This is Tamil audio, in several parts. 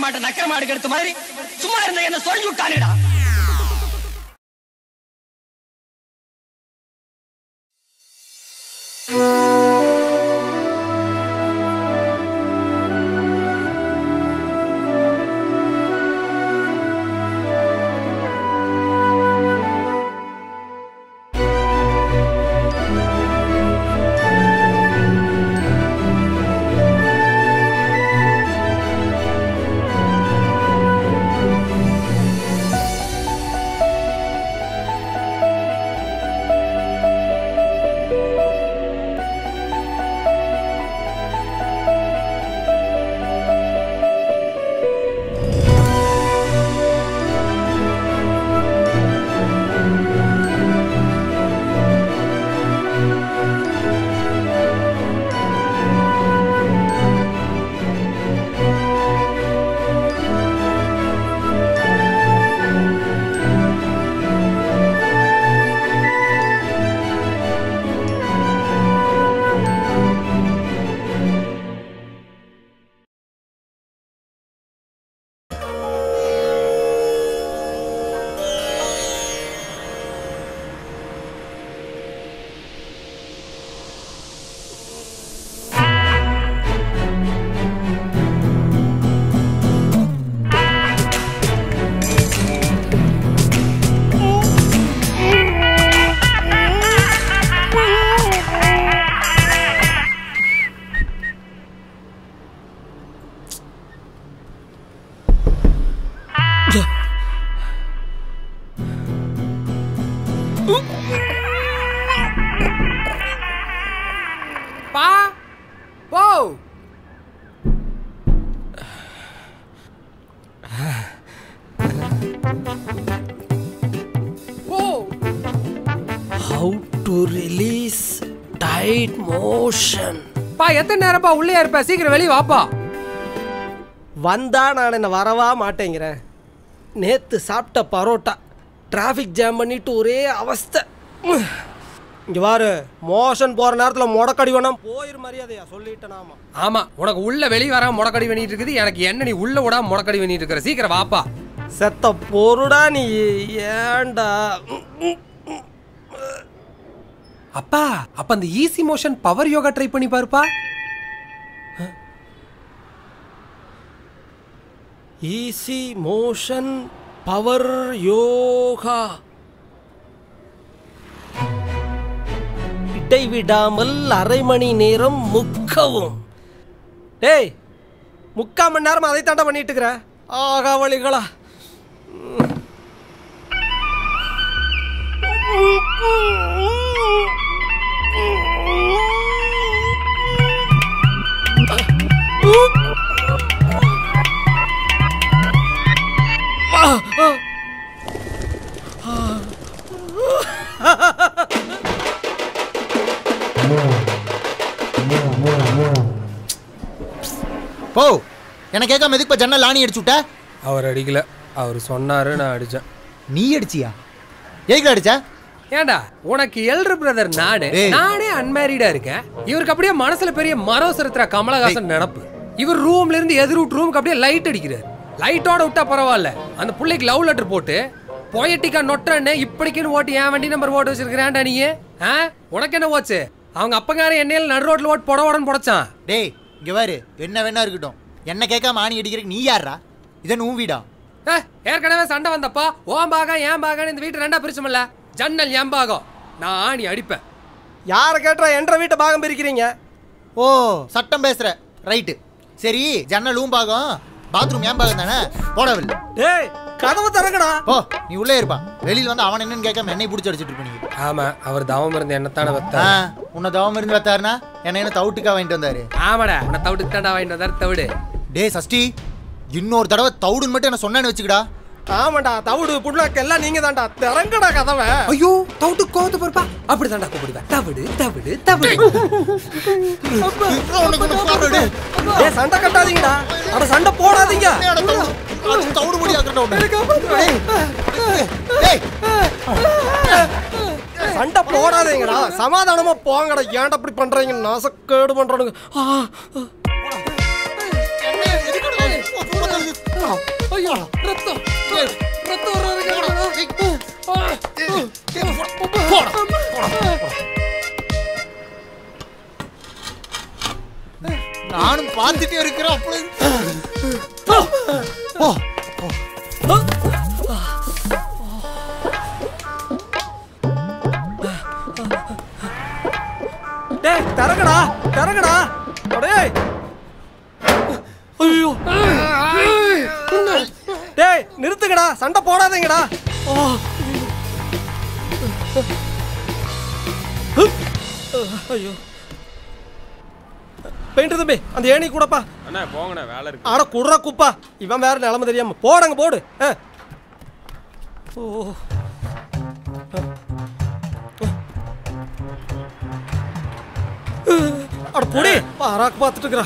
மாட்டை நக்கர மாடு எடுத்த மாதிரி சும்மா இருந்த என்ன சொல்லி விட்டானேடா பா போ போ how to release tight motion பா எத்தனை நேரப்பா உள்ளே இருப்ப சீக்கிரம் வெளியே வாப்பா வந்தா நான் என்ன வரவா மாட்டேங்கிறேன் நேத்து சாப்பிட்ட பரோட்டா டிராஃபிக் ஜாம் பண்ணிட்டு ஒரே அவஸ்தை இங்க பாரு மோஷன் போற நேரத்துல முடக்கடி வேணாம் போயிரு மரியாதையா சொல்லிட்டேன் நாம ஆமா உனக்கு உள்ள வெளிய வராம முடக்கடி பண்ணிட்டு இருக்குது எனக்கு என்ன நீ உள்ள விடாம முடக்கடி பண்ணிட்டு இருக்கிற சீக்கிரம் வாப்பா செத்த பொருடா நீ ஏன்டா அப்பா அப்ப அந்த easy motion power yoga try பண்ணி பாருப்பா ஈஸி மோஷன் பவர் யோகா இடைவிடாமல் அரை மணி நேரம் முக்கவும் டேய் முக்கால் மணி நேரம் அதை தாண்டா பண்ணிட்டு இருக்கிற ஆகா வழிகளா போ என்ன கேட்காம எதுக்கு இப்போ ஜன்னல் ஆணி அடிச்சு விட்ட அவர் அடிக்கல அவர் சொன்னாரு நான் அடிச்சேன் நீ அடிச்சியா எதுக்கு அடிச்ச ஏண்டா உனக்கு எல்டர் பிரதர் நானு டேய். நானே அன்மேரிடா இருக்கேன் இவருக்கு அப்படியே மனசுல பெரிய மரம் செலுத்துற கமலஹாசன் நினப்பு இவர் ரூம்ல இருந்து எதிர் விட்டு ரூமுக்கு அப்படியே லைட் அடிக்கிறார் லைட்டோட விட்டா பரவாயில்ல அந்த பிள்ளைக்கு லவ் லெட்டர் போட்டு பொயட்டிக்கா நொட்டன்னு இப்படிக்குன்னு ஓட்டு ஏன் வண்டி நம்பர் ஓட்டு வச்சிருக்கிறேன்டா நீ ஆ உனக்கு என்ன ஓச்சு அவங்க அப்பங்காரன் என்னையில நடு ரோட்ல ஓட்டு புட உடன்னு புடைச்சான் டேய் இங்க பாரு என்ன வேணா இருக்கட்டும் என்ன கேட்காம ஆணி அடிக்கிறதுக்கு நீ யாரா இதன் உன் வீடா ஏ, ஏற்கனவே சண்டை வந்தப்பா ஓம் பாகம் ஏன் பாகம் இந்த வீட்டு ரெண்டா பிரிச்சுமல்ல ஜன்னல் ஏன் பாகம் நான் ஆணி அடிப்பேன் யாரை கேட்டா என்ற வீட்டை பாகம் பிரிக்கிறீங்க ஓ சட்டம் பேசுற ரைட்டு சரி ஜன்னல் ஊம் பாகம் பாத்ரூம் ஏன் பாகம் தானே போடவில்லை டேய் கதவை திறக்கடா ஓ நீ உள்ளே இருப்பா வெளியில வந்து அவன் என்னன்னு கேட்காம என்னை பிடிச்சி அடிச்சிட்டு இருப்ப நீ ஆமா அவர் தவம் இருந்து என்னத்தானே ஆ, வைத்தா உன்னை தவம் இருந்து வைத்தாருனா என்ன என்ன தவுட்டுக்கா வாங்கிட்டு வந்தாரு ஆமாடா உன்னை தவிட்டு தாண்டா வாங்கிட்டு வந்தாரு தவிடு டேய் சஷ்டி இன்னொரு தடவை தவுடுன்னு மட்டும் என்ன சொன்னேன்னு வச்சுக்கடா ஆமாண்டா தவிடு புண்ணாக்கு எல்லாம் நீங்க தான்டா திறங்கடா கதவை ஐயோ தவிட்டு கோவத்து பொறுப்பா அப்படி தாண்டா கூப்பிடுவேன் தவிடு தவிடு தவிடு உனக்கு ஒண்ணு பாருடே. டேய் சண்டை கட்டாதீங்கடா அட சண்டை போடாதீங்க என்னடா தவுடு? அது தவுடு முடி ஆக்குறடா உன்னை. டேய், சண்டை போடாதீங்கடா சமாதானமா போங்கடா ஏன்டா இப்படி பண்றீங்க நாசக்கேடு பண்றானுங்க ஆ, நில்லுங்கடா சண்டை போடாதீங்கடா ஓ ஐயோ பெயிண்ட் தம்பி அந்த ஏணி கூடப்பா அண்ணா போங்கண்ணா வேலை இருக்கு ஆட குடுற குப்பா இவன் வேற நிலம தெரியாம போடுங்க போடு ஆ. ஓ அட பொடி பாராக்கு பார்த்துட்டு இருக்கிறா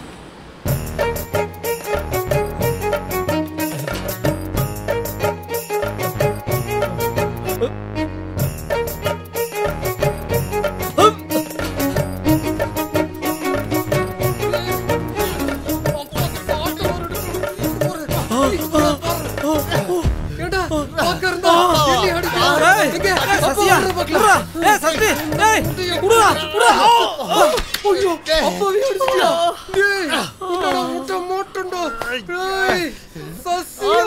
ஏண்டா பாக்க இருந்தா எலி அடிக்கிறா. ஏய், எங்க? ஏய், அப்பா சசியா, வர்றத பார்க்கலாம். குடுறா. ஏய், சசி, ஏய், குடுறா, குடுறா. ஐயோ, அப்பாவே அடிச்சிட்டியா? டேய், என்னடா முட்டை மோட்டண்டா? டேய், சசியா.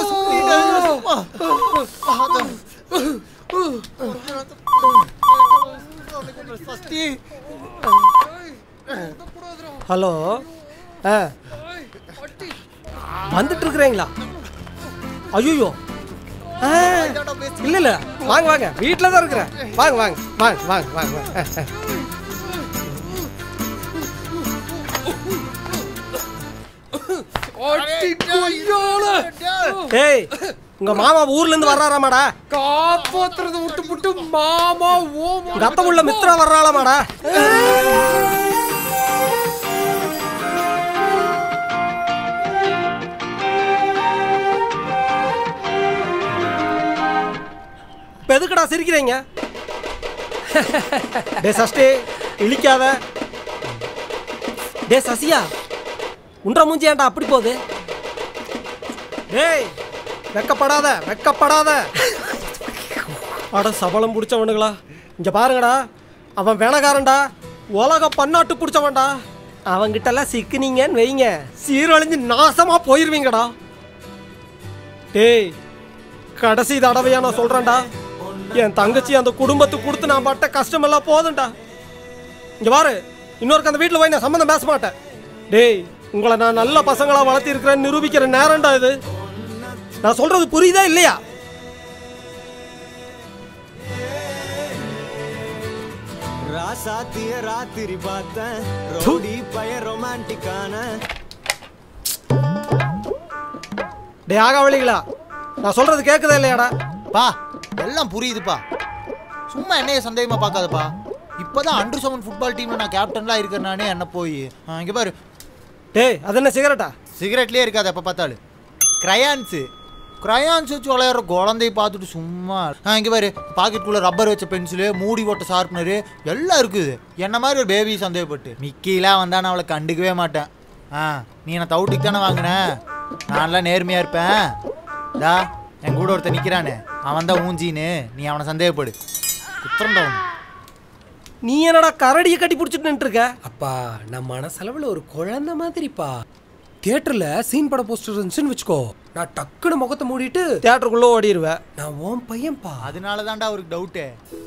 ஹலோ ஆ வந்துட்டு இருக்கிறீங்களா ஐயோ இல்ல இல்ல வாங்க வாங்க வீட்டில் தான் இருக்கிறேன் வாங்க வாங்க வாங்க வாங்க வாங்க வாங்க அடி கொய்யால. ஏய் உங்க மாமா ஊர்ல இருந்து வர்றாராமாடா காப்பாத்துறத விட்டு புட்டு மாமா ஓ உங்க அத்தை உள்ள மித்ரா வர்றாளாமாடா இப்ப எதுக்குடா சிரிக்கிறீங்க டே சஷ்டி இழிக்காத டே சசியா உன்ற மூஞ்சி ஏன்டா அப்படி போகுது டேய் வெக்கப்படாத வெக்கப்படாத அட சபலம் பிடிச்சவனுங்களா இங்க பாருங்கடா அவன் வேணக்காரன்டா உலக பன்னாட்டு பிடிச்சவன்டா அவங்கிட்டலாம் சிக்குனீங்கன்னு வைங்க சீரழிஞ்சு நாசமா போயிருவீங்கடா டேய் கடைசி தடவையா நான் சொல்றேன்டா என் தங்கச்சி அந்த குடும்பத்துக்கு கொடுத்து நான் பட்ட கஷ்டமெல்லாம் போதும்டா இங்க பாரு இன்னொருக்கு அந்த வீட்டில் போய் நான் சம்மந்தம் பேச மாட்டேன் டேய் உங்களை நான் நல்ல பசங்களா வளர்த்தி இருக்கிறேன்னு நிரூபிக்கிற நேரம்டா இது நான் சொல்றது புரியுதா இல்லையா ராசாத்திய ராத்திரி பார்த்தேன் ரோடி பய ரொமான்டிக்கான டேய் ஆகாவளிகளா நான் சொல்றது கேட்குதா இல்லையாடா பா எல்லாம் புரியுதுப்பா சும்மா என்னைய சந்தேகமா பார்க்காதப்பா இப்போதான் அண்டர் செவன் ஃபுட்பால் டீம்ல நான் கேப்டன்லாம் இருக்கேன் நானே என்ன போய் இங்கே பாரு டேய் அது என்ன சிகரெட்டா சிகரெட்லேயே இருக்காது எப்போ பார்த்தாலும் கிரையான்ஸு கிரையான்ஸ் வச்சு விளையாடுற குழந்தைய பார்த்துட்டு சும்மா ஆ இங்கே பாரு பாக்கெட்டுக்குள்ளே ரப்பர் வச்ச பென்சிலு மூடி போட்ட ஷார்ப்னரு எல்லாம் இருக்குது என்ன மாதிரி ஒரு பேபி சந்தேகப்பட்டு மிக்கிலாம் வந்தா நான் அவளை கண்டுக்கவே மாட்டேன் ஆ நீ என்ன தவுட்டிக்கு தானே வாங்கின நான்லாம் நேர்மையாக இருப்பேன் டா என் கூட ஒருத்தன் நிற்கிறானே அவன் தான் ஊஞ்சின்னு நீ அவனை சந்தேகப்படு குத்துறண்டா அவனை. நீ என்னடா கரடியை கட்டி பிடிச்சிட்டு நின்றுருக்க அப்பா நான் மனசளவுல ஒரு குழந்தை மாதிரிப்பா தியேட்டர்ல சீன் பட போஸ்டர் இருந்துச்சுன்னு வச்சுக்கோ நான் டக்குன்னு முகத்தை மூடிட்டு தியேட்டருக்குள்ளே ஓடிடுவேன் நான் ஓன் பையன்பா அதனால தான்டா அவருக்கு டவுட்டு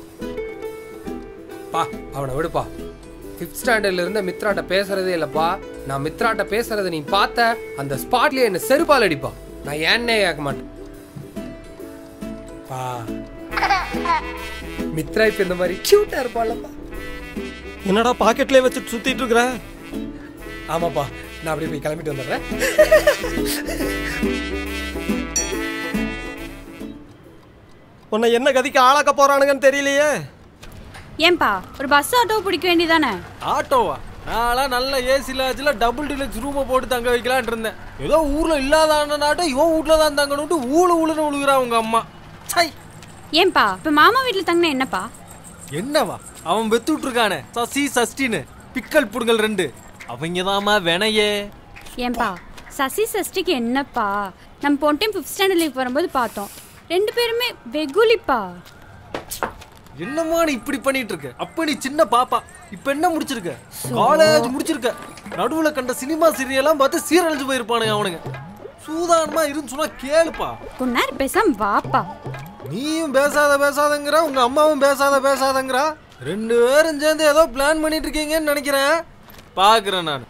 பா அவனை விடுப்பா ஃபிஃப்த் ஸ்டாண்டர்ட்ல இருந்த மித்ராட்ட பேசுறதே இல்லப்பா நான் மித்ராட்ட பேசுறத நீ பார்த்த அந்த ஸ்பாட்லயே என்ன செருப்பால் அடிப்பா நான் ஏன்னே கேட்க மாட்டேன் பா மித்ரா இப்ப இந்த மாதிரி கியூட்டா இருப்பாளப்பா என்னடா பாக்கெட்லேயே வச்சுட்டு சுத்திட்டு இருக்கிற ஆமாப்பா நான் அப்படியே போய் கிளம்பிட்டு வந்துடுறேன் உன்னை என்ன கதிக்கு ஆளாக்க போறானுங்கன்னு தெரியலையே ஏன்பா ஒரு பஸ் ஆட்டோ பிடிக்க வேண்டியதானே ஆட்டோவா நான்லாம் நல்ல ஏசி லாட்ஜில் டபுள் டிலக்ஸ் ரூமை போட்டு தங்க வைக்கலான்ட்டு இருந்தேன் ஏதோ ஊர்ல இல்லாத நாட்டம் இவன் வீட்டில் தான் தங்கணும்ட்டு ஊழு ஊழுன்னு விழுகிறா உங்க அம்மா சை ஏன்பா இப்ப மாமா வீட்டுல தங்கின என்னப்பா என்னவா அவன் வெத்து விட்டுருக்கானே சசி சஷ்டின்னு பிக்கல் புடுங்கல் ரெண்டு அவங்க தாம்மா வினையே ஏன்பா சசி சஷ்டிக்கு என்னப்பா நம்ம போன டைம் ஃபிஃப்த் ஸ்டாண்டர்ட் லீவ் வரும்போது பார்த்தோம் ரெண்டு பேருமே வெகுலிப்பா என்னம்மா நீ இப்படி பண்ணிட்டு இருக்க அப்ப நீ சின்ன பாப்பா இப்ப என்ன முடிச்சிருக்க காலேஜ் முடிச்சிருக்க நடுவுல கண்ட சினிமா சீரியெல்லாம் பார்த்து சீரழிஞ்சு போயிருப்பானுங்க அவனுங்க சூதானமா இருந்து சொன்னா கேளுப்பா கொஞ்ச நேரம் பேசாம வாப்பா நீயும் பேசாத பேசாதங்கிற உங்க அம்மாவும் பேசாத பேசாதங்கிறா ரெண்டு பேரும் சேர்ந்து ஏதோ பிளான் பண்ணிட்டு இருக்கீங்கன்னு நினைக்கிறேன் பாக்குறேன் நான்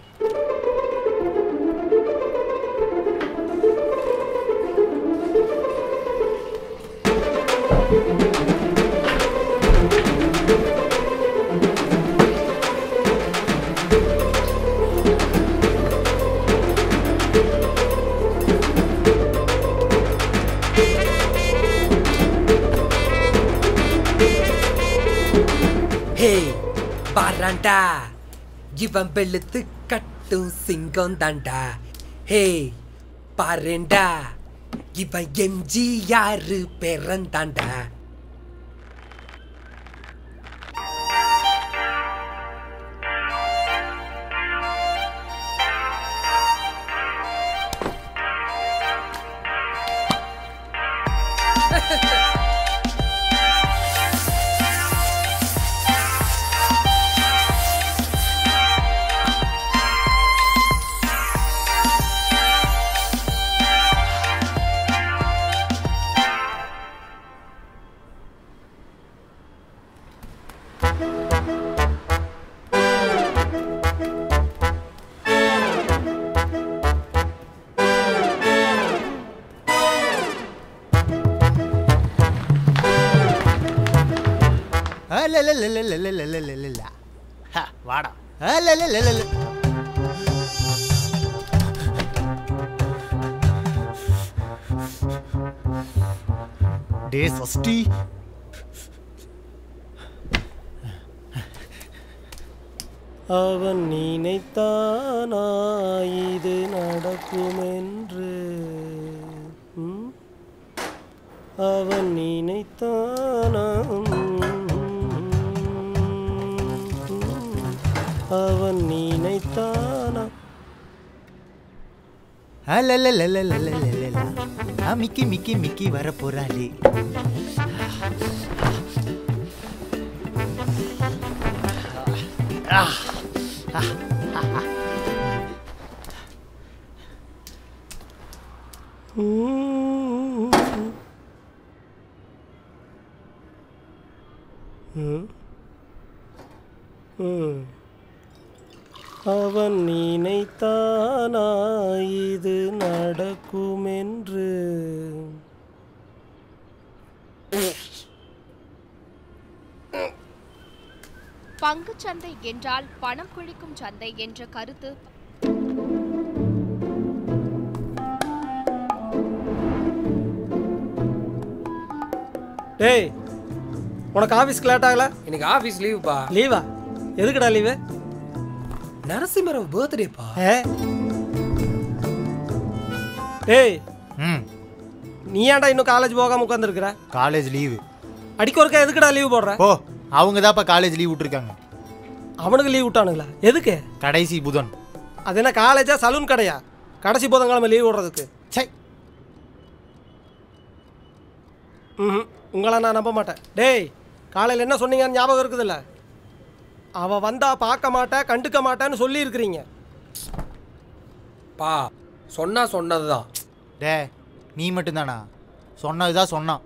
வரான்டா இவன் வெளுத்து கட்டும் சிங்கம் தாண்டா ஹே பாருண்டா இவன் எம்ஜிஆர் பிறந்தாண்டா அலலலலலலலலலலல. ஹ, வாடா அலலலலல. டே சஷ்டி அவன் நினைத்தானா இது நடக்குமென்று ம்? அவன் நினைத்தானா அவன் நினைத்தானா அலலலலலலலலல. ஆ, மிக்கி மிக்கி மிக்கி வர போறாளே ம். ம். ம். அவன் நினைத்தானா இது நடக்குமென்று பங்குச் சந்தை என்றால் பணம் குழிக்கும் சந்தை என்ற கருத்து டேய் உனக்கு ஆஃபீஸ்க்கு லேட் ஆகல இன்னைக்கு ஆபீஸ் லீவுப்பா லீவா எதுக்குடா லீவு நரசிம்மராவ் பர்த்டேப்பா ஏ டேய் ம் நீ ஏன்டா இன்னும் காலேஜ் போகாம உட்காந்துருக்குற காலேஜ் லீவு அடிக்க ஒருக்கா எதுக்குடா லீவ் போடுற ஓ அவங்க தான்ப்பா காலேஜ் லீவ் விட்டுருக்காங்க அவனுக்கு லீவ் விட்டானுங்களா எதுக்கு கடைசி புதன் அது என்ன காலேஜா சலூன் கடையா கடைசி புதன்கிழமை லீவ் விடுறதுக்கு சை ம் உங்களை நான் நம்ப மாட்டேன் டேய் காலையில் என்ன சொன்னீங்கன்னு ஞாபகம் இருக்குதுல்ல அவ வந்தா பார்க்க மாட்டேன் கண்டுக்க மாட்டேன்னு சொல்லி இருக்கிறீங்க பா சொன்னா சொன்னதுதான் டே நீ மட்டும்தானா சொன்னதுதான் சொன்னான்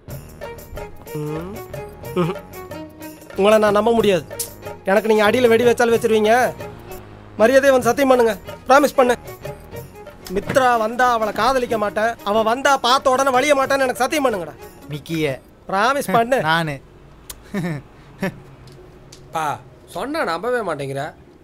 உங்களை நான் நம்ப முடியாது எனக்கு நீங்கள் அடியில் வெடி வச்சாலும் வச்சிருவீங்க மரியாதையை வந்து சத்தியம் பண்ணுங்க ப்ராமிஸ் பண்ணு மித்ரா வந்தா அவளை காதலிக்க மாட்டேன் அவள் வந்தா பார்த்த உடனே வழிய மாட்டேன்னு எனக்கு சத்தியம் பண்ணுங்கடா மிக்கிய ப்ராமிஸ் பண்ணு நானு பா சொன்னா நம்பவே மாட்டேங்கிற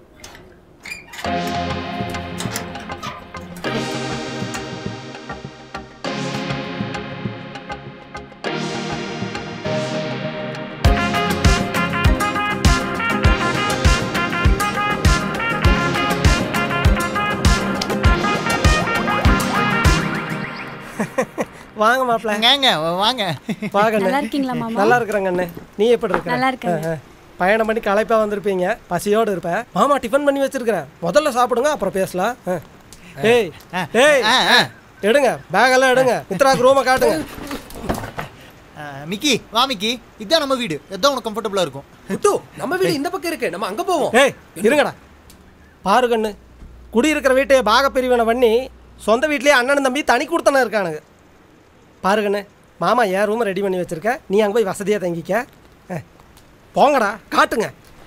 வாங்க மாப்பிள்ள ஏங்க வாங்க வாங்க நல்லா இருக்கீங்களா மாமா நல்லா இருக்கிறேங்க அண்ணே நீ எப்படி இருக்க நல்லா இருக்கேங்க. பயணம் பண்ணி களைப்பா வந்திருப்பீங்க பசியோடு இருப்பேன் மாமா டிஃபன் பண்ணி வச்சிருக்கிறேன் முதல்ல சாப்பிடுங்க அப்புறம் பேசலாம் ஆ. ஏய் ஏய் ஆ, ஆ. எடுங்க பேக் எல்லாம் எடுங்க மித்ராக்கு ரூமை காட்டுங்க ஆ, மிக்கி வா மிக்கி இதுதான் நம்ம வீடு எதான் உனக்கு கம்ஃபர்டபுளா இருக்கும் முத்து நம்ம வீடு இந்த பக்கம் இருக்கு நம்ம அங்க போவோம் ஏய் இருங்கடா பாரு கண்ணு குடியிருக்கிற வீட்டையே பாக பிரிவினை பண்ணி சொந்த வீட்லயே அண்ணன் தம்பி தனி கொடுத்தன இருக்கானுங்க பாரு கண்ணு மாமா என் ரூம் ரெடி பண்ணி வச்சிருக்க நீ அங்கே போய் வசதியாக தங்கிக்க ஆ. போங்கடா காட்டுங்க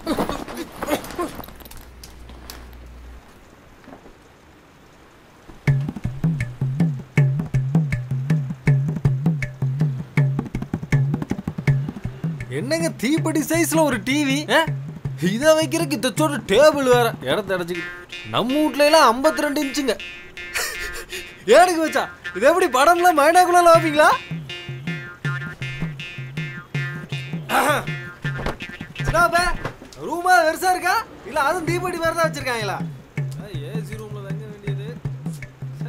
என்னங்க தீப்பெட்டி சைஸ்ல ஒரு டிவி இதை வைக்கிறதுக்கு இத்தச்சோட டேபிள் வேற இடத்த அடைச்சிக்கிட்டு நம்ம வீட்ல எல்லாம் 52 ரெண்டு இன்ச்சுங்க ஏனுக்கு வச்சா இது எப்படி படம்லாம் மைனாக்குள்ள வைப்பீங்களா சின்னாப்பா ரூமா பெருசா இருக்கா இல்ல அதுவும் தீபடி வேற தான் வச்சிருக்காங்களா ஏசி ரூம்ல தங்க வேண்டியது சை.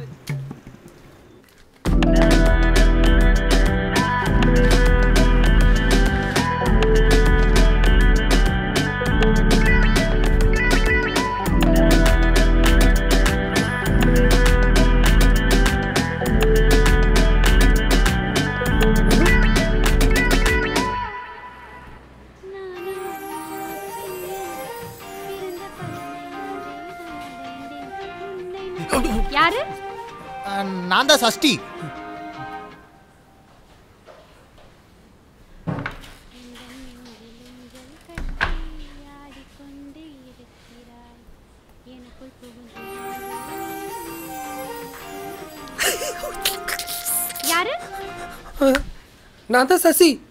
யாரு அஹ், நான் தான் சஷ்டி யாரு நான் தான் சசி